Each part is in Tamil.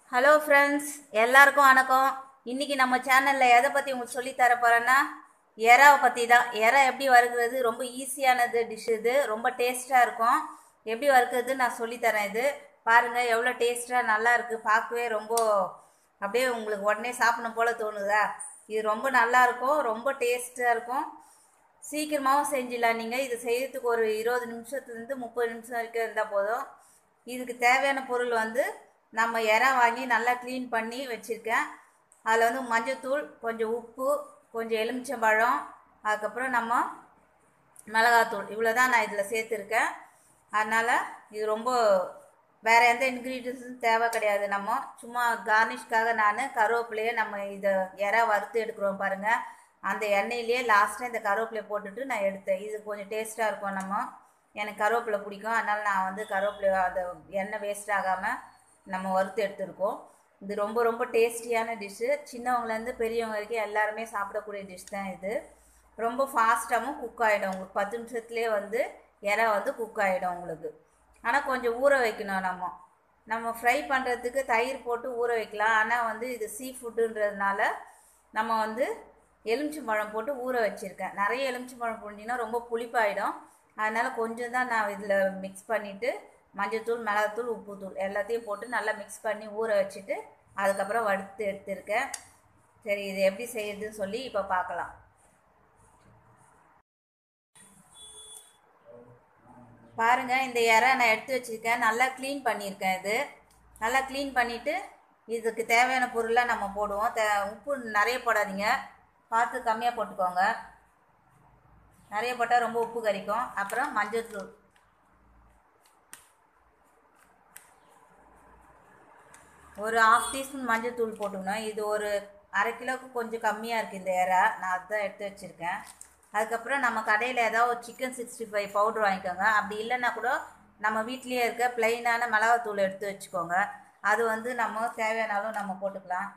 ஹலோ ஃப்ரெண்ட்ஸ் எல்லாருக்கும் வணக்கம் இன்னைக்கு நம்ம சேனலில் எதை பற்றி உங்களுக்கு சொல்லித் தர போகிறேன்னா எறாவை பற்றி தான் எறா எப்படி வறுக்கிறது ரொம்ப ஈஸியானது டிஷ் இது ரொம்ப டேஸ்ட்டாக இருக்கும் எப்படி வறுக்கிறது நான் சொல்லித்தரேன் இது பாருங்கள் எவ்வளோ டேஸ்ட்டாக நல்லா இருக்குது பார்க்கவே ரொம்ப அப்படியே உங்களுக்கு உடனே சாப்பிடணும் போல் தோணுதா இது ரொம்ப நல்லா இருக்கும் ரொம்ப டேஸ்ட்டாக இருக்கும் சீக்கிரமாகவும் செஞ்சிடலாம் நீங்கள் இது செய்யறதுக்கு ஒரு இருபது நிமிஷத்துலேருந்து முப்பது நிமிஷம் வரைக்கும் இருந்தால் போதும் இதுக்கு தேவையான பொருள் வந்து நம்ம இறா வாங்கி நல்லா க்ளீன் பண்ணி வச்சுருக்கேன் அதில் வந்து மஞ்சத்தூள் கொஞ்சம் உப்பு கொஞ்சம் எலுமிச்சம்பழம் அதுக்கப்புறம் நம்ம மிளகாத்தூள் இவ்வளோ தான் நான் இதில் சேர்த்துருக்கேன் அதனால் இது ரொம்ப வேறு எந்த இன்க்ரீடியன்ஸும் தேவை கிடையாது நம்ம சும்மா கார்னிஷ்காக நான் கருவேப்பிலையே நம்ம இதை இறா வறுத்து எடுக்கிறோம் பாருங்கள் அந்த எண்ணெயிலேயே லாஸ்ட்டாக இந்த கருவேப்பிலையை போட்டுட்டு நான் எடுத்தேன் இது கொஞ்சம் டேஸ்ட்டாக இருக்கும் நம்ம எனக்கு கருவேப்பிலை பிடிக்கும் அதனால் நான் வந்து கருவேப்பிலை அந்த எண்ணெய் வேஸ்ட் ஆகாமல் நம்ம வறுத்து எடுத்துருக்கோம் இது ரொம்ப ரொம்ப டேஸ்டியான டிஷ்ஷு சின்னவங்கலேருந்து பெரியவங்க வரைக்கும் எல்லாருமே சாப்பிடக்கூடிய டிஷ் தான் இது ரொம்ப ஃபாஸ்ட்டாகவும் குக் ஆகிடும் உங்களுக்கு பத்து நிமிஷத்துலேயே வந்து இறா வந்து குக் ஆகிடும் உங்களுக்கு ஆனால் கொஞ்சம் ஊற வைக்கணும் நம்ம நம்ம ஃப்ரை பண்ணுறதுக்கு தயிர் போட்டு ஊற வைக்கலாம் ஆனால் வந்து இது சீ ஃபுட்டுன்றதுனால நம்ம வந்து எலுமிச்சம்பழம் போட்டு ஊற வச்சுருக்கேன் நிறைய எலுமிச்சம்பழம் போட்டிங்கன்னா ரொம்ப புளிப்பாயிடும் அதனால் கொஞ்சம் தான் நான் இதில் மிக்ஸ் பண்ணிவிட்டு மஞ்சள்தூள் மிளகாத்தூள் உப்புத்தூள் எல்லாத்தையும் போட்டு நல்லா மிக்ஸ் பண்ணி ஊற வச்சுட்டு அதுக்கப்புறம் வறுத்து எடுத்துருக்கேன் சரி இது எப்படி செய்யுதுன்னு சொல்லி இப்போ பார்க்கலாம் பாருங்கள் இந்த இறை நான் எடுத்து வச்சுருக்கேன் நல்லா க்ளீன் பண்ணியிருக்கேன் இது நல்லா க்ளீன் பண்ணிவிட்டு இதுக்கு தேவையான பொருளாக நம்ம போடுவோம் தே உப்பு நிறைய போடாதீங்க பார்த்து கம்மியாக போட்டுக்கோங்க நிறைய போட்டால் ரொம்ப உப்பு கறிக்கும் அப்புறம் மஞ்சள்தூள் ஒரு ஆஃப் டீஸ்பூன் மஞ்சள் தூள் போட்டுக்கணும் இது ஒரு அரை கிலோவுக்கு கொஞ்சம் கம்மியாக இருக்குது இந்த ஏரா நான் அதுதான் எடுத்து வச்சுருக்கேன் அதுக்கப்புறம் நம்ம கடையில் ஏதாவது ஒரு சிக்கன் சிக்ஸ்டி ஃபைவ் பவுட்ரு வாங்கிக்கோங்க அப்படி இல்லைன்னா கூட நம்ம வீட்லேயே இருக்க ப்ளைனான மிளகாத்தூள் எடுத்து வச்சுக்கோங்க அது வந்து நம்ம தேவையானாலும் நம்ம போட்டுக்கலாம்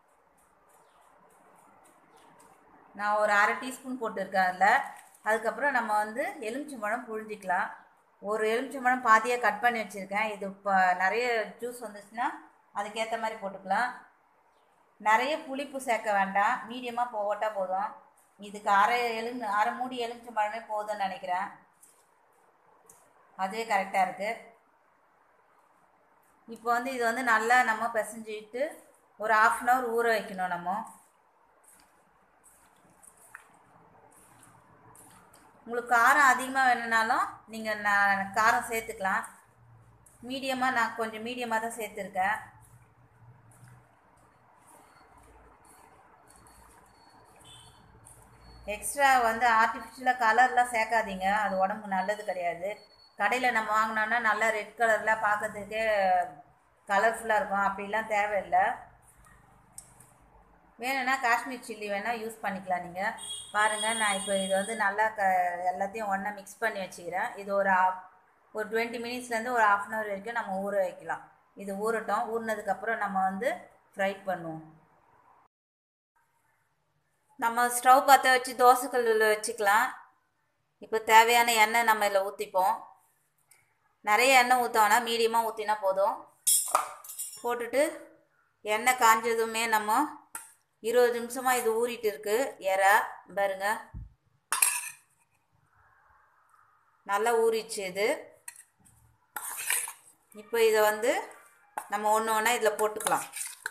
நான் ஒரு அரை டீஸ்பூன் போட்டிருக்கேன் அதில் அதுக்கப்புறம் நம்ம வந்து எலுமிச்சம்பழம் புழிஞ்சிக்கலாம் ஒரு எலுமிச்சம்பழம் பாதியாக கட் பண்ணி வச்சுருக்கேன் இது இப்போ நிறைய ஜூஸ் வந்துச்சுன்னா அதுக்கேற்ற மாதிரி போட்டுக்கலாம் நிறைய புளிப்பு சேர்க்க வேண்டாம் மீடியமாக போட்டால் போதும் இதுக்கு அரை எலும் அரை மூடி எலுமிச்சம்பழமே போதும்னு நினைக்கிறேன் அதுவே கரெக்டாக இருக்குது இப்போ வந்து இது வந்து நல்லா நம்ம பிசைஞ்சிட்டு ஒரு ஆஃப் அன் ஹவர் ஊற வைக்கணும் நம்ம உங்களுக்கு காரம் அதிகமாக வேணும்னாலும் நீங்கள் நான் காரம் சேர்த்துக்கலாம் மீடியமாக நான் கொஞ்சம் மீடியமாக தான் சேர்த்துருக்கேன் எக்ஸ்ட்ரா வந்து ஆர்டிஃபிஷியலாக கலர்லாம் சேர்க்காதீங்க அது உடம்புக்கு நல்லது கிடையாது கடையில் நம்ம வாங்கினோன்னா நல்லா ரெட் கலரில் பார்க்கறதுக்கே கலர்ஃபுல்லாக இருக்கும் அப்படிலாம் தேவையில்லை வேணும்னா காஷ்மீர் சில்லி வேணால் யூஸ் பண்ணிக்கலாம் நீங்கள் பாருங்கள் நான் இப்போ இது வந்து நல்லா க எல்லாத்தையும் ஒன்றா மிக்ஸ் பண்ணி வச்சுக்கிறேன் இது ஒரு ஆஃப் ஒரு டுவெண்ட்டி மினிட்ஸ்லேருந்து ஒரு ஆஃப் அன் ஹவர் வரைக்கும் நம்ம ஊற வைக்கலாம் இது ஊறட்டும் ஊறினதுக்கப்புறம் நம்ம வந்து ஃப்ரை பண்ணுவோம் நம்ம ஸ்டவ் பற்ற வச்சு தோசைக்கல்லில் வச்சுக்கலாம் இப்போ தேவையான எண்ணெய் நம்ம இதில் ஊற்றிப்போம் நிறைய எண்ணெய் ஊற்றோன்னா மீடியமாக ஊற்றினா போதும் போட்டுட்டு எண்ணெய் காஞ்சதுமே நம்ம இருபது நிமிஷமாக இது ஊறிட்டு இருக்கு எறா பாருங்க நல்லா ஊறிச்சு இது இப்போ இதை வந்து நம்ம ஒன்று ஒன்றா இதில் போட்டுக்கலாம்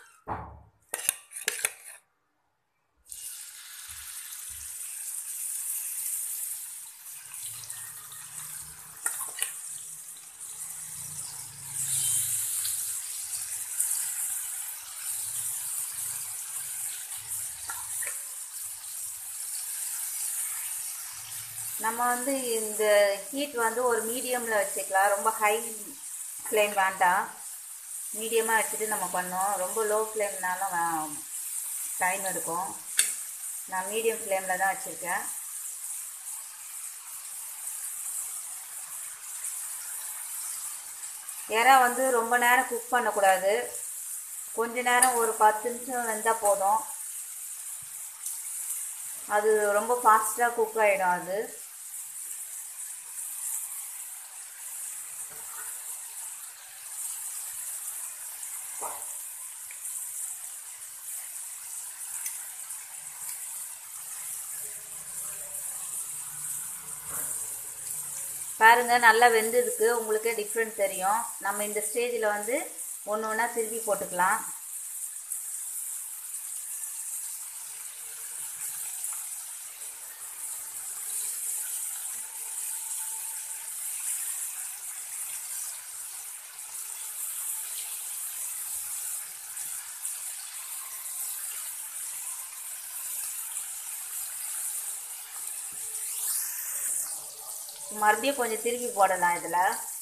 நம்ம வந்து இந்த ஹீட் வந்து ஒரு மீடியமில் வச்சுக்கலாம் ரொம்ப ஹை ஃப்ளேம் வேண்டாம் மீடியமாக வச்சுட்டு நம்ம பண்ணோம் ரொம்ப லோ ஃப்ளேம்னாலும் டைம் எடுக்கும் நான் மீடியம் ஃப்ளேமில் தான் வச்சுருக்கேன் இறா வந்து ரொம்ப நேரம் குக் பண்ணக்கூடாது கொஞ்ச நேரம் ஒரு பத்து நிமிஷம் வெந்தால் போதும் அது ரொம்ப ஃபாஸ்ட்டாக குக் ஆகிடும் அது பாருங்க நல்லா வெந்திருக்கு உங்களுக்கே டிஃப்ரெண்ட் தெரியும் நம்ம இந்த ஸ்டேஜில் வந்து ஒன்று ஒன்றா திருப்பி போட்டுக்கலாம் மறுபடியும் கொஞ்சம் திருப்பி போடலாம் இதில்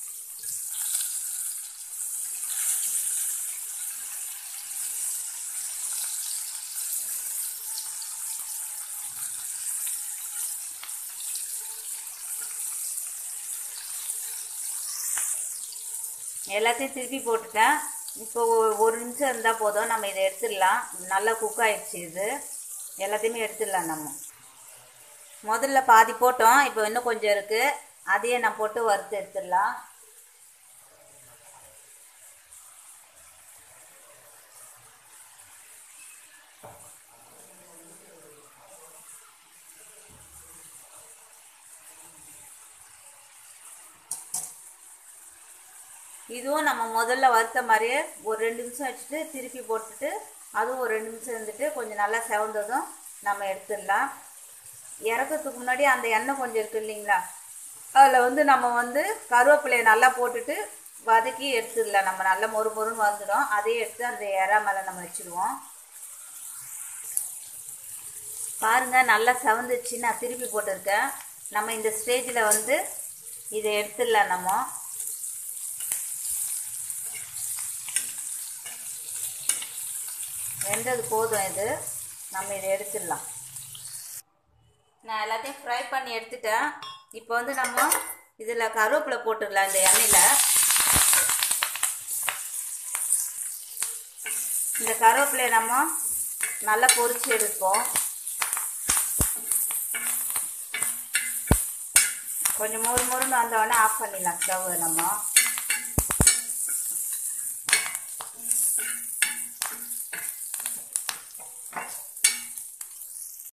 எல்லாத்தையும் திருப்பி போட்டுட்டேன் இப்போ ஒ- ஒரு நிமிஷம் இருந்தால் போதும் நம்ம இதை எடுத்துடலாம் நல்லா குக் ஆயிடுச்சு இது எல்லாத்தையுமே எடுத்துடலாம் நம்ம முதல்ல பாதி போட்டோம் இப்போ இன்னும் கொஞ்சம் இருக்குது அதையே நான் போட்டு வறுத்து எடுத்துடலாம் இதுவும் நம்ம முதல்ல வறுத்த மாதிரியே ஒரு ரெண்டு நிமிஷம் வச்சுட்டு திருப்பி போட்டுட்டு அதுவும் ஒரு ரெண்டு நிமிஷம் இருந்துட்டு கொஞ்சம் நல்லா செவந்ததும் நம்ம எடுத்துடலாம் இறக்கிறதுக்கு முன்னாடி அந்த எண்ணெய் கொஞ்சம் இருக்கு இல்லைங்களா அதில் வந்து நம்ம வந்து கருவேப்பிலையை நல்லா போட்டுட்டு வதக்கி எடுத்துடலாம் நம்ம நல்லா மொறு மொறுன்னு வந்துடும் அதையே எடுத்து அந்த இறா மேலே நம்ம வச்சுடுவோம் பாருங்க நல்லா செவந்துச்சு நான் திருப்பி போட்டிருக்கேன் நம்ம இந்த ஸ்டேஜில் வந்து இதை எடுத்துடலாம் நம்ம வெந்தது போதும் இது நம்ம இதை எடுத்துடலாம் நான் எல்லாத்தையும் ஃப்ரை பண்ணி எடுத்துட்டேன் இப்போ வந்து நம்ம இதில் கருவேப்பிலை போட்டுடலாம் இந்த எண்ணெயில் இந்த கருவேப்பிலையை நம்ம நல்லா பொரிச்சு எடுப்போம் கொஞ்சம் மொறு மொறுன்னு வந்தோடனே ஆஃப் பண்ணிடலாம் ஸ்டவ் நம்ம